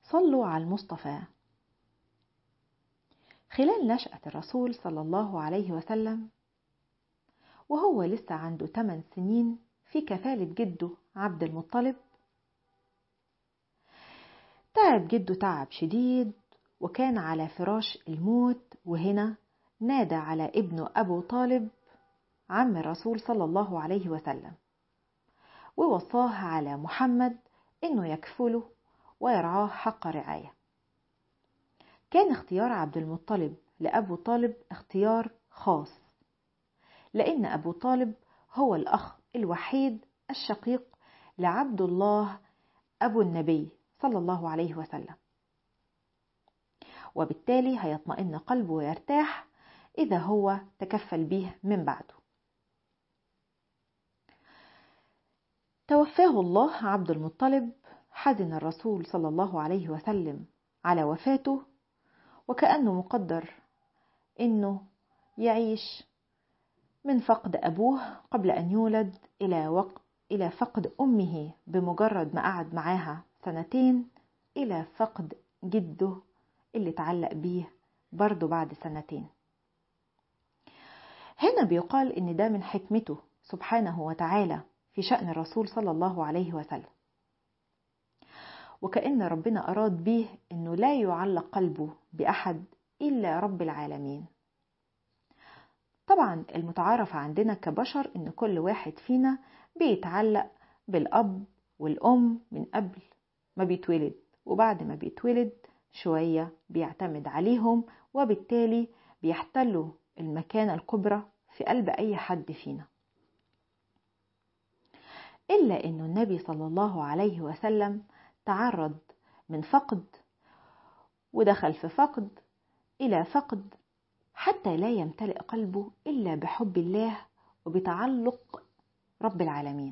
صلوا على المصطفى خلال نشأة الرسول صلى الله عليه وسلم وهو لسه عنده 8 سنين في كفالة جده عبد المطلب تعب جده تعب شديد وكان على فراش الموت وهنا نادى على ابنه أبو طالب عم الرسول صلى الله عليه وسلم ووصاه على محمد إنه يكفله ويرعاه حق رعاية كان اختيار عبد المطلب لأبو طالب اختيار خاص لأن أبو طالب هو الأخ الوحيد الشقيق لعبد الله أبو النبي صلى الله عليه وسلم وبالتالي هيطمئن قلبه ويرتاح إذا هو تكفل به من بعده توفاه الله عبد المطلب حزن الرسول صلى الله عليه وسلم على وفاته وكأنه مقدر إنه يعيش من فقد أبوه قبل أن يولد إلى وق... إلى فقد أمه بمجرد ما قعد معاها سنتين إلى فقد جده اللي تعلق بيه برضه بعد سنتين هنا بيقال إن ده من حكمته سبحانه وتعالى في شأن الرسول صلى الله عليه وسلم وكأن ربنا أراد به أنه لا يعلق قلبه بأحد إلا رب العالمين طبعا المتعارف عندنا كبشر أن كل واحد فينا بيتعلق بالأب والأم من قبل ما بيتولد وبعد ما بيتولد شوية بيعتمد عليهم وبالتالي بيحتلوا المكانة الكبرى في قلب أي حد فينا إلا أن النبي صلى الله عليه وسلم تعرض من فقد ودخل في فقد إلى فقد حتى لا يمتلئ قلبه إلا بحب الله وبتعلق رب العالمين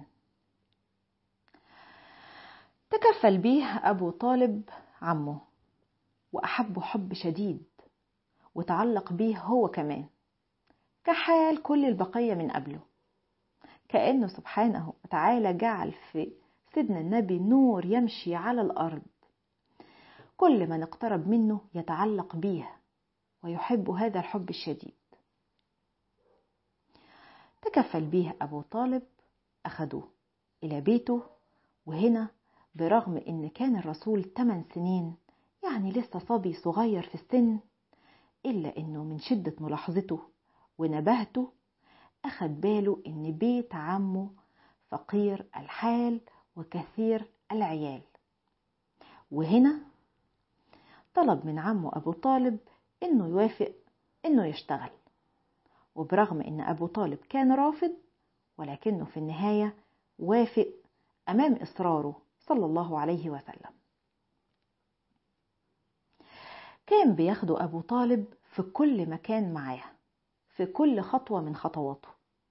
تكفل به أبو طالب عمه وأحبه حب شديد وتعلق به هو كمان كحال كل البقية من قبله كأنه سبحانه وتعالى جعل في سيدنا النبي نور يمشي على الأرض كل من اقترب منه يتعلق به ويحب هذا الحب الشديد تكفل به أبو طالب أخذوه إلى بيته وهنا برغم إن كان الرسول 8 سنين يعني لسه صبي صغير في السن إلا إنه من شدة ملاحظته ونبهته أخد باله إن بيت عمه فقير الحال وكثير العيال وهنا طلب من عمه أبو طالب إنه يوافق إنه يشتغل وبرغم إن أبو طالب كان رافض ولكنه في النهاية وافق أمام إصراره صلى الله عليه وسلم كان بياخده أبو طالب في كل مكان معاه في كل خطوة من خطواته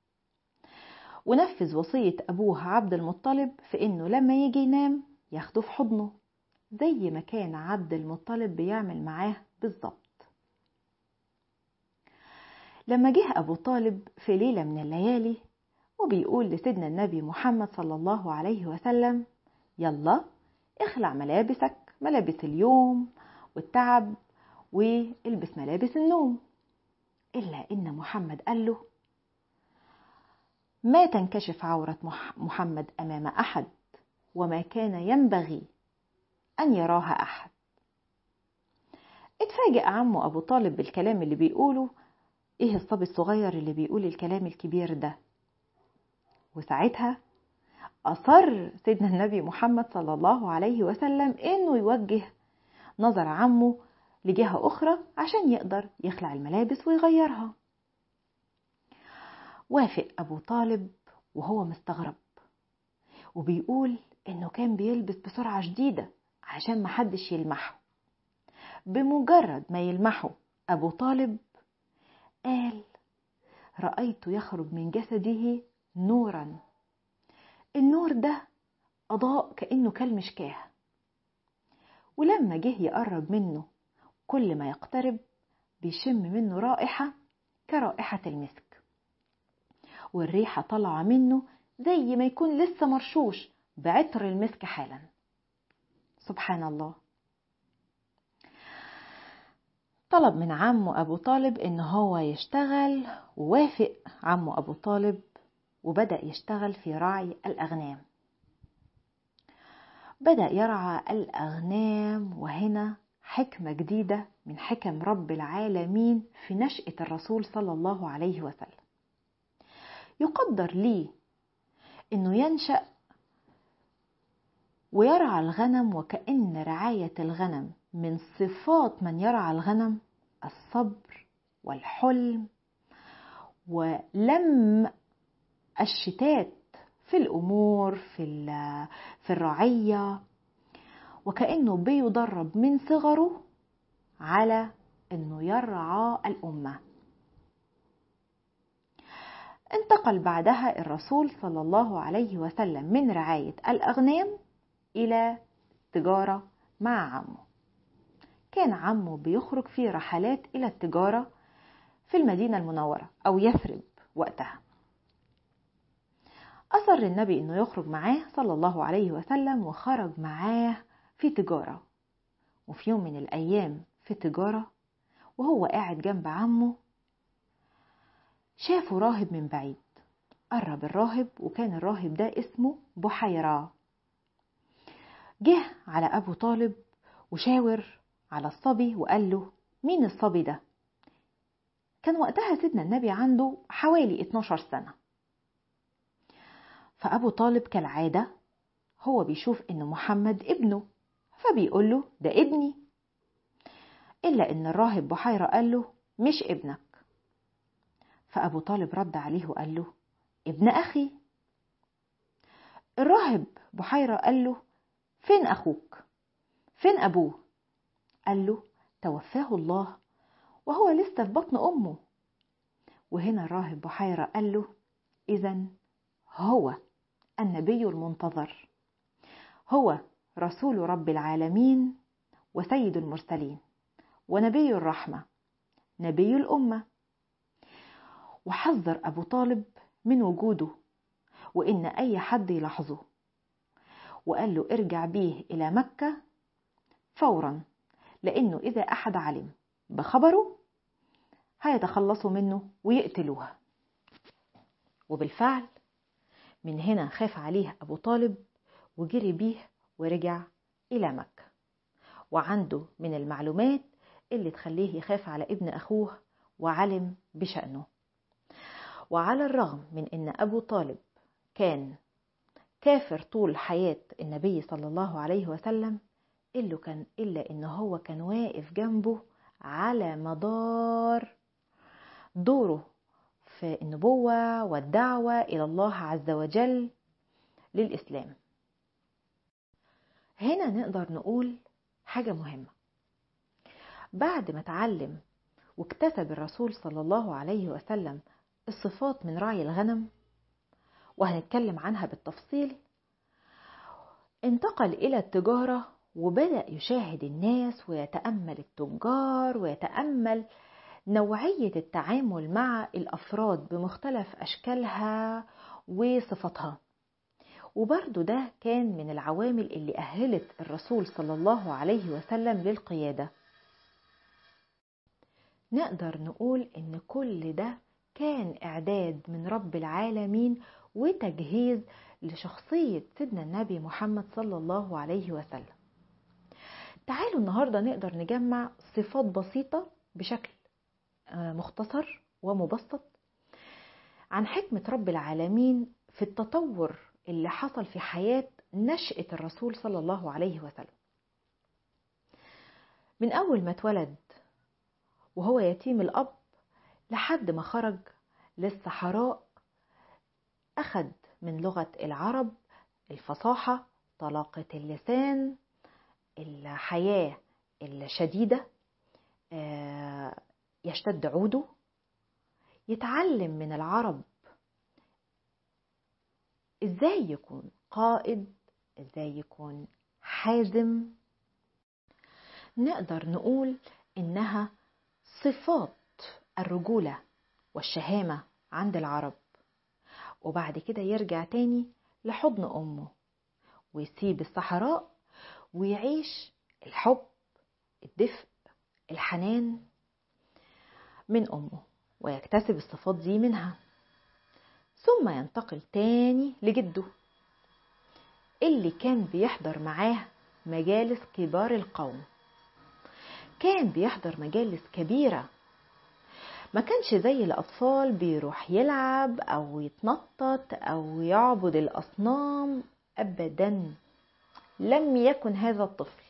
ونفذ وصية أبوه عبد المطلب في إنه لما يجي ينام ياخده في حضنه زي ما كان عبد المطلب بيعمل معاه بالظبط لما جه أبو طالب في ليلة من الليالي وبيقول لسيدنا النبي محمد صلى الله عليه وسلم يلا اخلع ملابسك ملابس اليوم والتعب والبس ملابس النوم إلا إن محمد قال له ما تنكشف عورة محمد أمام أحد وما كان ينبغي أن يراها أحد اتفاجأ عمه أبو طالب بالكلام اللي بيقوله إيه الصبي الصغير اللي بيقول الكلام الكبير ده وساعتها أصر سيدنا النبي محمد صلى الله عليه وسلم إنه يوجه نظر عمه لجهة أخرى عشان يقدر يخلع الملابس ويغيرها وافق أبو طالب وهو مستغرب وبيقول إنه كان بيلبس بسرعة شديدة عشان محدش يلمحه بمجرد ما يلمحه أبو طالب قال رأيت يخرج من جسده نورا النور ده أضاء كأنه كالمشكاه ولما جه يقرب منه كل ما يقترب بيشم منه رائحة كرائحة المسك والريحة طالعة منه زي ما يكون لسه مرشوش بعطر المسك حالا سبحان الله طلب من عمه أبو طالب إن هو يشتغل ووافق عمه أبو طالب وبدأ يشتغل في رعي الأغنام بدأ يرعى الأغنام وهنا حكمة جديدة من حكم رب العالمين في نشأة الرسول صلى الله عليه وسلم يقدر لي انه ينشأ ويرعى الغنم وكأن رعاية الغنم من صفات من يرعى الغنم الصبر والحلم ولم الشتات في الأمور في, في الرعية وكأنه بيدرب من صغره على أنه يرعى الأمة انتقل بعدها الرسول صلى الله عليه وسلم من رعاية الأغنام إلى تجارة مع عمه كان عمه بيخرج في رحلات إلى التجارة في المدينة المنورة أو يثرب وقتها أصر النبي أنه يخرج معاه صلى الله عليه وسلم وخرج معاه في تجارة وفي يوم من الأيام في تجارة وهو قاعد جنب عمه شافه راهب من بعيد قرب الراهب وكان الراهب ده اسمه بحيرة جه على أبو طالب وشاور على الصبي وقال له مين الصبي ده كان وقتها سيدنا النبي عنده حوالي 12 سنة فأبو طالب كالعادة هو بيشوف إن محمد ابنه فبيقول له ده ابني إلا إن الراهب بحيرة قال له مش ابنك فأبو طالب رد عليه وقال له ابن أخي الراهب بحيرة قال له فين أخوك فين أبوه قال له توفاه الله وهو لسه في بطن أمه وهنا الراهب بحيرة قال له إذا هو النبي المنتظر هو رسول رب العالمين وسيد المرسلين ونبي الرحمة نبي الأمة وحذر أبو طالب من وجوده وإن أي حد يلاحظه وقال له ارجع بيه إلى مكة فورا لأنه إذا أحد علم بخبره هيتخلصوا منه ويقتلوه وبالفعل من هنا خاف عليه أبو طالب وجري بيه ورجع إلى مكة وعنده من المعلومات اللي تخليه يخاف على ابن أخوه وعلم بشأنه وعلى الرغم من أن أبو طالب كان كافر طول حياة النبي صلى الله عليه وسلم إلا كان إلا إن هو كان واقف جنبه على مدار دوره في النبوة والدعوة إلى الله عز وجل للإسلام هنا نقدر نقول حاجة مهمة بعد ما اتعلم واكتسب الرسول صلى الله عليه وسلم الصفات من رعي الغنم وهنتكلم عنها بالتفصيل انتقل إلى التجارة وبدأ يشاهد الناس ويتأمل التجار ويتأمل نوعية التعامل مع الأفراد بمختلف أشكالها وصفاتها وبرضو ده كان من العوامل اللي أهلت الرسول صلى الله عليه وسلم للقيادة نقدر نقول إن كل ده كان إعداد من رب العالمين وتجهيز لشخصية سيدنا النبي محمد صلى الله عليه وسلم تعالوا النهاردة نقدر نجمع صفات بسيطة بشكل مختصر ومبسط عن حكمة رب العالمين في التطور اللي حصل في حياة نشأة الرسول صلى الله عليه وسلم من أول ما اتولد وهو يتيم الأب لحد ما خرج للصحراء أخذ من لغة العرب الفصاحة طلاقة اللسان الحياة الشديدة يشتد عوده يتعلم من العرب ازاي يكون قائد ازاي يكون حازم نقدر نقول انها صفات الرجولة والشهامة عند العرب وبعد كده يرجع تاني لحضن أمه ويسيب الصحراء ويعيش الحب الدفء الحنان من أمه ويكتسب الصفات دي منها ثم ينتقل تاني لجده اللي كان بيحضر معاه مجالس كبار القوم كان بيحضر مجالس كبيرة ما كانش زي الأطفال بيروح يلعب أو يتنطط أو يعبد الأصنام أبدا لم يكن هذا الطفل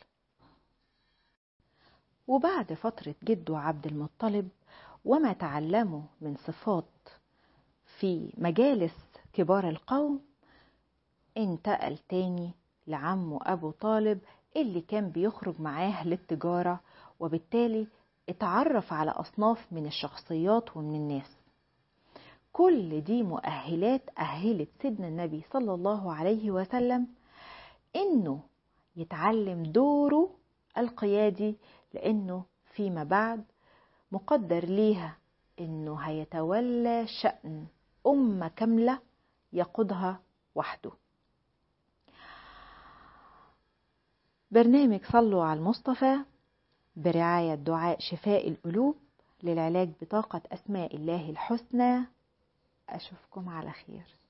وبعد فترة جده عبد المطلب وما تعلمه من صفات في مجالس كبار القوم انتقل تاني لعمه أبو طالب اللي كان بيخرج معاه للتجارة وبالتالي اتعرف على أصناف من الشخصيات ومن الناس كل دي مؤهلات أهلت سيدنا النبي صلى الله عليه وسلم إنه يتعلم دوره القيادي لأنه فيما بعد مقدر ليها إنه هيتولى شأن أمة كاملة يقودها وحده برنامج صلوا على المصطفى برعاية دعاء شفاء القلوب للعلاج بطاقة أسماء الله الحسنى أشوفكم على خير